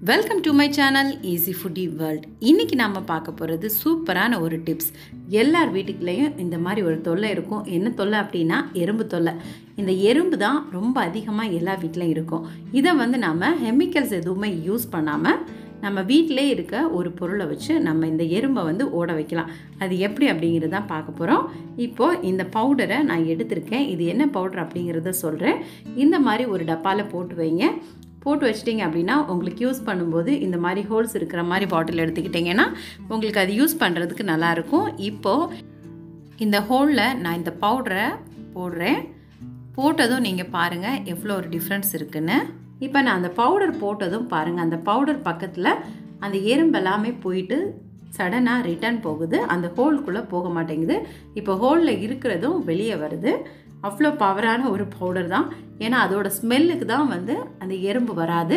welcome to my channel easy foodie world இன்றைக்கி நாம் பார்க்க போகிறது சூப்பரான ஒரு டிப்ஸ் எல்லார் வீட்டுக்குள்ளேயும் இந்த மாதிரி ஒரு தொல்லை இருக்கும் என்ன தொல்லை அப்படின்னா எறும்பு தொல்லை இந்த எறும்பு தான் ரொம்ப அதிகமாக எல்லா வீட்லையும் இருக்கும் இதை வந்து நம்ம கெமிக்கல்ஸ் எதுவுமே யூஸ் பண்ணாமல் நம்ம வீட்டிலே இருக்க ஒரு பொருளை வச்சு நம்ம இந்த எறும்பை வந்து ஓட வைக்கலாம் அது எப்படி அப்படிங்கிறது தான் பார்க்க போகிறோம் இப்போது இந்த பவுடரை நான் எடுத்திருக்கேன் இது என்ன பவுடர் அப்படிங்கிறத சொல்கிறேன் இந்த மாதிரி ஒரு டப்பாவில் போட்டு வைங்க போட்டு வச்சிட்டிங்க அப்படின்னா உங்களுக்கு யூஸ் பண்ணும்போது இந்த மாதிரி ஹோல்ஸ் இருக்கிற மாதிரி பாட்டில் எடுத்துக்கிட்டிங்கன்னா உங்களுக்கு அது யூஸ் பண்ணுறதுக்கு நல்லாயிருக்கும் இப்போது இந்த ஹோலில் நான் இந்த பவுடரை போடுறேன் போட்டதும் நீங்கள் பாருங்கள் எவ்வளோ ஒரு டிஃப்ரென்ஸ் இருக்குன்னு இப்போ நான் அந்த பவுடர் போட்டதும் பாருங்கள் அந்த பவுடர் பக்கத்தில் அந்த எறும்பு எல்லாமே போயிட்டு சடனாக ரிட்டர்ன் போகுது அந்த ஹோல்குள்ளே போக மாட்டேங்குது இப்போ ஹோலில் இருக்கிறதும் வெளியே வருது அவ்வளோ பவரான ஒரு பவுடர் தான் ஏன்னா அதோட ஸ்மெல்லுக்கு தான் வந்து அந்த எறும்பு வராது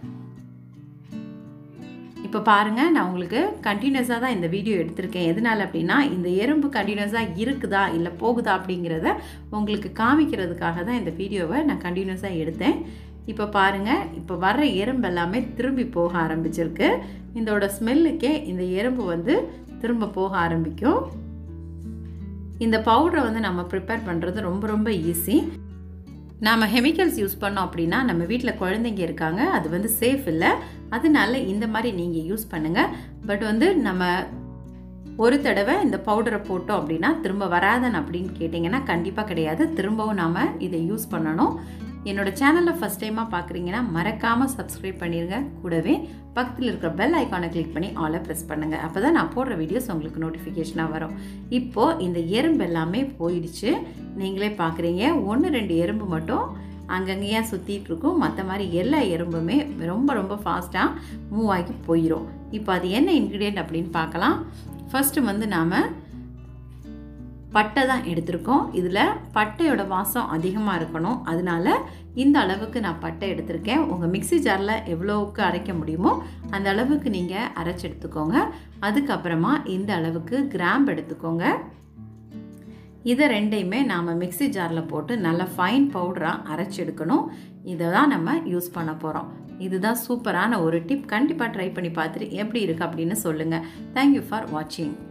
இப்போ பாருங்கள் நான் உங்களுக்கு கண்டினியூஸாக தான் இந்த வீடியோ எடுத்திருக்கேன் எதனால் அப்படின்னா இந்த எறும்பு கண்டினியூஸாக இருக்குதா இல்லை போகுதா அப்படிங்கிறத உங்களுக்கு காமிக்கிறதுக்காக தான் இந்த வீடியோவை நான் கண்டினியூஸாக எடுத்தேன் இப்போ பாருங்கள் இப்போ வர்ற எறும்பு எல்லாமே திரும்பி போக ஆரம்பிச்சிருக்கு இதோட ஸ்மெல்லுக்கே இந்த எறும்பு வந்து திரும்ப போக ஆரம்பிக்கும் இந்த பவுடரை வந்து நம்ம ப்ரிப்பேர் பண்ணுறது ரொம்ப ரொம்ப ஈஸி நாம் கெமிக்கல்ஸ் யூஸ் பண்ணோம் அப்படின்னா நம்ம வீட்டில் குழந்தைங்க இருக்காங்க அது வந்து சேஃப் இல்லை அதனால இந்த மாதிரி நீங்கள் யூஸ் பண்ணுங்கள் பட் வந்து நம்ம ஒரு தடவை இந்த பவுடரை போட்டோம் அப்படின்னா திரும்ப வராதன் அப்படின்னு கேட்டிங்கன்னா கண்டிப்பாக கிடையாது திரும்பவும் நாம் இதை யூஸ் பண்ணணும் என்னோட சேனலில் ஃபஸ்ட் டைமாக பார்க்குறீங்கன்னா மறக்காமல் சப்ஸ்கிரைப் பண்ணிடுங்க கூடவே பக்கத்தில் இருக்கிற பெல் ஐக்கானை கிளிக் பண்ணி ஆலை ப்ரெஸ் பண்ணுங்கள் அப்போ தான் நான் போடுற வீடியோஸ் உங்களுக்கு நோட்டிஃபிகேஷனாக வரும் இப்போது இந்த எறும்பு எல்லாமே போயிடுச்சு நீங்களே பார்க்குறீங்க ஒன்று ரெண்டு எறும்பு மட்டும் அங்கங்கேயா சுற்றிட்டு இருக்கும் மற்ற மாதிரி எல்லா எறும்புமே ரொம்ப ரொம்ப ஃபாஸ்ட்டாக மூவ் ஆகி போயிடும் இப்போ அது என்ன இன்க்ரீடியன்ட் அப்படின்னு பார்க்கலாம் ஃபஸ்ட்டு வந்து நாம் பட்டை தான் எடுத்திருக்கோம் இதில் பட்டையோட வாசம் அதிகமாக இருக்கணும் அதனால இந்த அளவுக்கு நான் பட்டை எடுத்திருக்கேன் உங்கள் மிக்சி ஜாரில் எவ்வளோவுக்கு அரைக்க முடியுமோ அந்த அளவுக்கு நீங்கள் அரைச்சி எடுத்துக்கோங்க அதுக்கப்புறமா இந்த அளவுக்கு கிராம்பு எடுத்துக்கோங்க இதை ரெண்டையுமே நாம் மிக்சி ஜாரில் போட்டு நல்லா ஃபைன் பவுடராக அரைச்சி எடுக்கணும் இதை தான் நம்ம யூஸ் பண்ண போகிறோம் இதுதான் சூப்பரான ஒரு டிப் கண்டிப்பாக ட்ரை பண்ணி பார்த்துட்டு எப்படி இருக்குது அப்படின்னு சொல்லுங்கள் தேங்க்யூ ஃபார் வாட்சிங்